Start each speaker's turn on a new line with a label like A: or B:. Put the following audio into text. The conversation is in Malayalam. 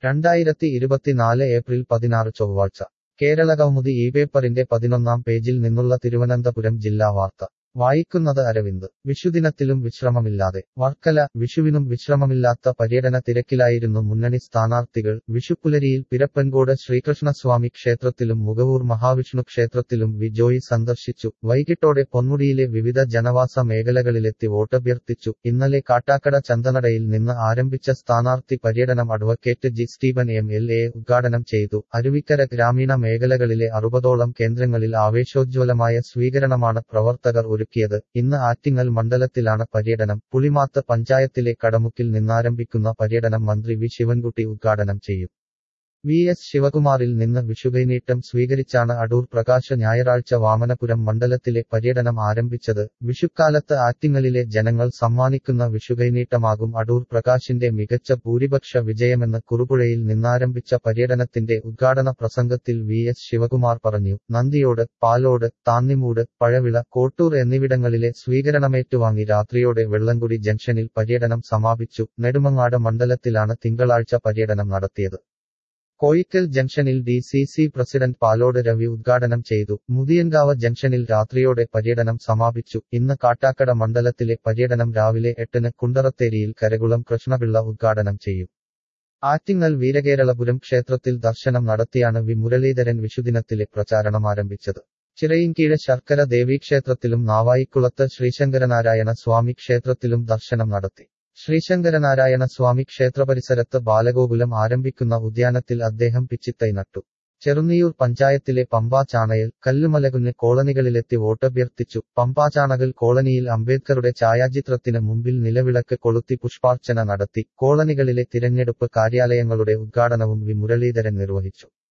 A: രണ്ടായിരത്തി ഇരുപത്തിനാല് ഏപ്രിൽ പതിനാറ് ചൊവ്വാഴ്ച കേരളകൗമുദി ഈ പേപ്പറിന്റെ പതിനൊന്നാം പേജിൽ നിന്നുള്ള തിരുവനന്തപുരം ജില്ലാ വാർത്ത വായിക്കുന്നത് അരവിന്ദ് വിഷുദിനത്തിലും വിശ്രമമില്ലാതെ വർക്കല വിഷുവിനും വിശ്രമമില്ലാത്ത പര്യടന തിരക്കിലായിരുന്നു മുന്നണി സ്ഥാനാർത്ഥികൾ വിഷുപ്പുലരിയിൽ പിരപ്പൻകോട് ശ്രീകൃഷ്ണസ്വാമി ക്ഷേത്രത്തിലും മുഖവൂർ മഹാവിഷ്ണു ക്ഷേത്രത്തിലും വിജോയി സന്ദർശിച്ചു വൈകിട്ടോടെ പൊന്മുടിയിലെ വിവിധ ജനവാസ മേഖലകളിലെത്തി വോട്ടഭ്യർത്ഥിച്ചു ഇന്നലെ കാട്ടാക്കട ചന്തനടയിൽ നിന്ന് ആരംഭിച്ച സ്ഥാനാർത്ഥി പര്യടനം advocate G Steven M L A ഉദ്ഘാടനം ചെയ്തു അരുവിക്കര ഗ്രാമീണ മേഖലകളിലെ അറുപതോളം കേന്ദ്രങ്ങളിൽ ആവേശോജ്വലമായ സ്വീകരണമാണ് പ്രവർത്തകർ ഒരുക്കിയത് ഇന്ന് ആറ്റിങ്ങൽ മണ്ഡലത്തിലാണ് പര്യടനം പുളിമാത്ത് പഞ്ചായത്തിലെ കടമുക്കിൽ നിന്നാരംഭിക്കുന്ന പര്യടനം മന്ത്രി വി ശിവൻകുട്ടി ഉദ്ഘാടനം ചെയ്യും വി എസ് ശിവകുമാറിൽ നിന്ന് വിഷുകൈനീട്ടം സ്വീകരിച്ചാണ് അടൂർ പ്രകാശ് ഞായറാഴ്ച വാമനപുരം മണ്ഡലത്തിലെ പര്യടനം ആരംഭിച്ചത് വിഷുക്കാലത്ത് ആറ്റിങ്ങലിലെ ജനങ്ങൾ സമ്മാനിക്കുന്ന വിഷുകൈനീട്ടമാകും അടൂർ പ്രകാശിന്റെ മികച്ച ഭൂരിപക്ഷ വിജയമെന്ന് കുറുപുഴയിൽ നിന്നാരംഭിച്ച പര്യടനത്തിന്റെ ഉദ്ഘാടന പ്രസംഗത്തിൽ വി എസ് ശിവകുമാർ പറഞ്ഞു നന്ദിയോട് പാലോട് താന്നിമൂട് പഴവിള കോട്ടൂർ എന്നിവിടങ്ങളിലെ സ്വീകരണമേറ്റുവാങ്ങി രാത്രിയോടെ വെള്ളംകുടി ജംഗ്ഷനിൽ പര്യടനം സമാപിച്ചു നെടുമങ്ങാട് മണ്ഡലത്തിലാണ് തിങ്കളാഴ്ച പര്യടനം നടത്തിയത് കോയിക്കൽ ജംഗ്ഷനിൽ D C C president Palode Ravi ഉദ്ഘാടനം ചെയ്തു മുതിയൻകാവ് ജംഗ്ഷനിൽ രാത്രിയോടെ പര്യടനം സമാപിച്ചു ഇന്ന് കാട്ടാക്കട മണ്ഡലത്തിലെ പര്യടനം രാവിലെ എട്ടിന് കുണ്ടറത്തേരിയിൽ കരകുളം കൃഷ്ണപിള്ള ഉദ്ഘാടനം ചെയ്യും ആറ്റിങ്ങൽ വീരകേരളപുരം ക്ഷേത്രത്തിൽ ദർശനം നടത്തിയാണ് വി മുരളീധരൻ വിഷുദിനത്തിലെ പ്രചാരണം ആരംഭിച്ചത് ചിറയിൻകീഴ് ശർക്കര ദേവീക്ഷേത്രത്തിലും നാവായിക്കുളത്ത് ശ്രീശങ്കരനാരായണ സ്വാമി ക്ഷേത്രത്തിലും ദർശനം നടത്തി ശ്രീശങ്കരനാരായണ സ്വാമി ക്ഷേത്രപരിസരത്ത് ബാലഗോകുലം ആരംഭിക്കുന്ന ഉദ്യാനത്തിൽ അദ്ദേഹം പിച്ചിത്തൈ നട്ടു ചെറുന്നിയൂർ പഞ്ചായത്തിലെ പമ്പാചാണയിൽ കല്ലുമലകുന്ന് കോളനികളിലെത്തി വോട്ടഭ്യർത്ഥിച്ചു പമ്പാചാണകൽ കോളനിയിൽ അംബേദ്കറുടെ ഛായാചിത്രത്തിന് മുമ്പിൽ നിലവിളക്ക് കൊളുത്തി പുഷ്പാർച്ചന നടത്തി കോളനികളിലെ തിരഞ്ഞെടുപ്പ് കാര്യാലയങ്ങളുടെ ഉദ്ഘാടനവും വി മുരളീധരൻ നിർവഹിച്ചു